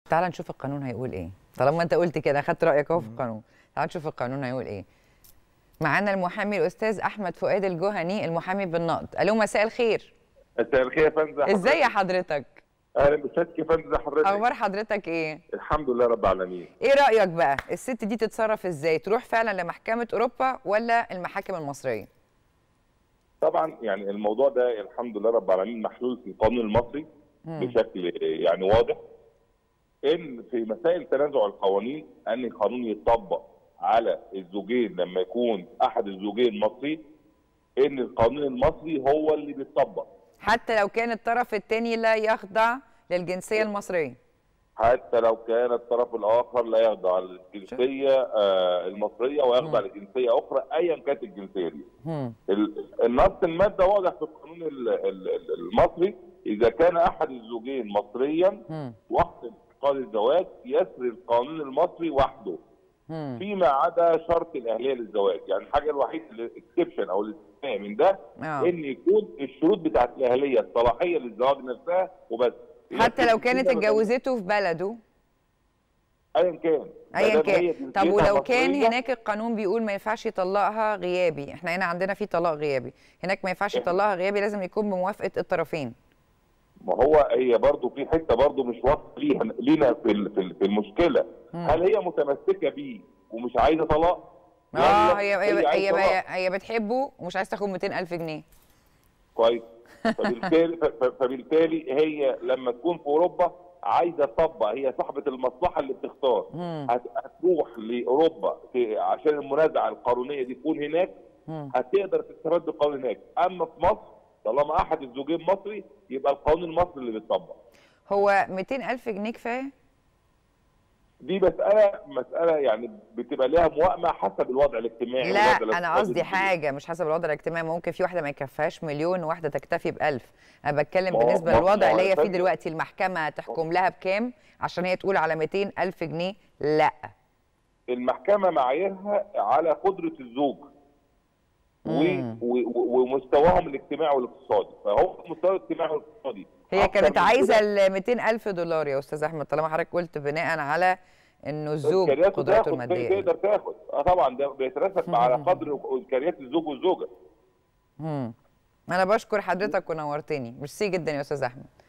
تعال نشوف القانون هيقول ايه طالما انت قلت كده اخدت رايك اهو في القانون تعال نشوف القانون هيقول ايه معانا المحامي الاستاذ احمد فؤاد الجهني المحامي بالنقد الو مساء الخير مساء الخير يا فندم ازاي يا حضرتك اهلا بسيادتك يا فندم حضرتك اخبار حضرتك ايه الحمد لله رب العالمين ايه رايك بقى الست دي تتصرف ازاي تروح فعلا لمحكمه اوروبا ولا المحاكم المصريه طبعا يعني الموضوع ده الحمد لله رب العالمين محلول في القانون المصري بشكل يعني واضح ان في مسائل تنازع القوانين ان القانون يطبق على الزوجين لما يكون احد الزوجين مصري ان القانون المصري هو اللي بيطبق حتى لو كان الطرف الثاني لا يخضع للجنسيه المصريه حتى لو كان الطرف الاخر لا يخضع للجنسيه آه المصريه ويخضع لجنسيه اخرى ايا كانت الجنسيه دي. مم. ال- النص الماده واضح في القانون ال- ال- ال- المصري اذا كان احد الزوجين مصريا مم. وقت انتقال الزواج يسري القانون المصري وحده مم. فيما عدا شرط الاهليه للزواج، يعني الحاجه الوحيده الاكسبشن او الاستثناء من ده آه. ان يكون الشروط بتاعت الاهليه الصلاحيه للزواج نفسها وبس. حتى لو كانت اتجوزته في بلده ايا كان ايا ما دام هي كان طب جنسيتها ولو كان مصرية، هناك القانون بيقول ما ينفعش يطلقها غيابي احنا هنا عندنا في طلاق غيابي هناك ما ينفعش يطلقها غيابي لازم يكون بموافقه الطرفين ما هو هي برضه في حته برضه مش واضحه ليها لينا في ال- في ال- في المشكله هل هي متمسكه بيه ومش عايزه طلاق؟ اه ولا هي هي عايزة هي, طلاق؟ هي, هي بتحبه ومش عايز تاخد 200000 جنيه كويس فبالتالي ف- ف- فبالتالي هي لما تكون في اوروبا عايزه تطبق هي صاحبه المصلحه اللي بتختار هت- هتروح لاوروبا في- عشان المنازعه القانونيه دي تكون هناك هتقدر تستفاد بالقانون هناك اما في مصر طالما احد الزوجين مصري يبقى القانون المصري اللي بيطبق هو 200000 جنيه كفايه دي مسألة مسألة يعني بتبقى لها موائمة حسب الوضع الاجتماعي لا والوضع انا الاقتصادي قصدي الجديد. حاجه مش حسب الوضع الاجتماعي ممكن في واحده ما يكفيهاش مليون وواحده تكتفي بألف انا بتكلم ما هو- بالنسبه ما هو- للوضع ما هو اللي هي يا فيه فندم- دلوقتي المحكمه تحكم لها بكام عشان هي تقول على 200000 جنيه لا المحكمة معاييرها على قدرة الزوج و- مم. و- و- ومستواهم الاجتماعي والاقتصادي فهو المستوى الاجتماعي والاقتصادي هي أكتر كانت من عايزه كده ال 200000 دولار يا استاذ احمد طالما حضرتك قلت بناء على انه الزوج إمكانياته قدراته تاخد- الماديه تقدر تاخد اه طبعا ده بيتناسب على قدر امكانيات الزوج والزوجه مم. انا بشكر حضرتك ونورتني ميرسي جدا يا استاذ احمد